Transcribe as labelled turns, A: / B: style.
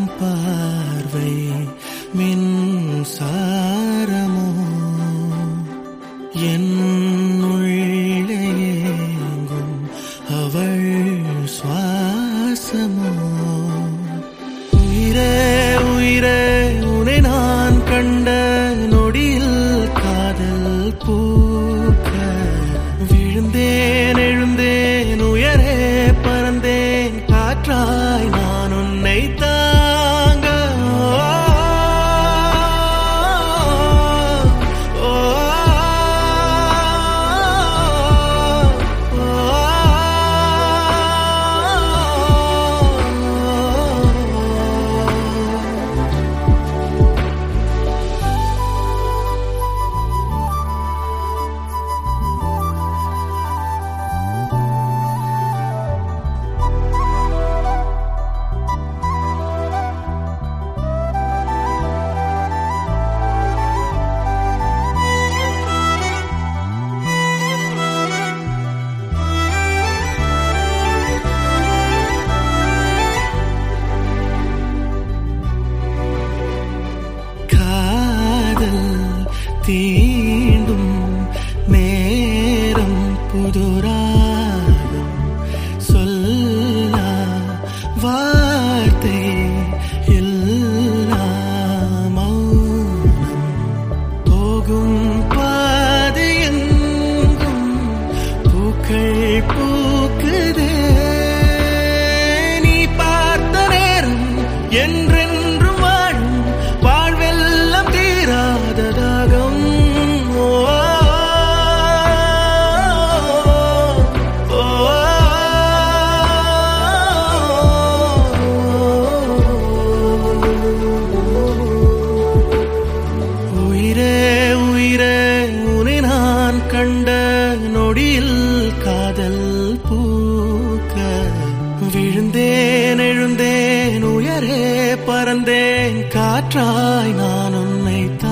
A: பார்வை மின்சாரமோ என்னுள்ளே ஏங்கும் அவள் சுவாசமோ உயிரே உயிரே உன்னை நான் கண்ட நொடியில் காதல் பூக்க விழுந்தேன் எழுந்தேன் உயரே பறந்தேன் காற்றாய் நான் உன்னை தாங்க ஓ, ஓ, ஓ. காதல் தீண்டும் நேரம் புதுராகம் சொல்ல வார்த்தை இல்லா மௌனம் போகும் பாதை எங்கும் பூக்கள் பூக்குதே நீ பார்த்த நேரம் என்றென்றும் வாழும் வாழ்வெல்லாம் தீராத தாகம் ஓ, ஓ, உயிரே உயிரே உன்னை நான் கண்ட நொடியில் காதல் பூக்க விழுந்தேன் எழுந்தேன் உயரே பறந்தேன் காற்றாய் நான் உன்னை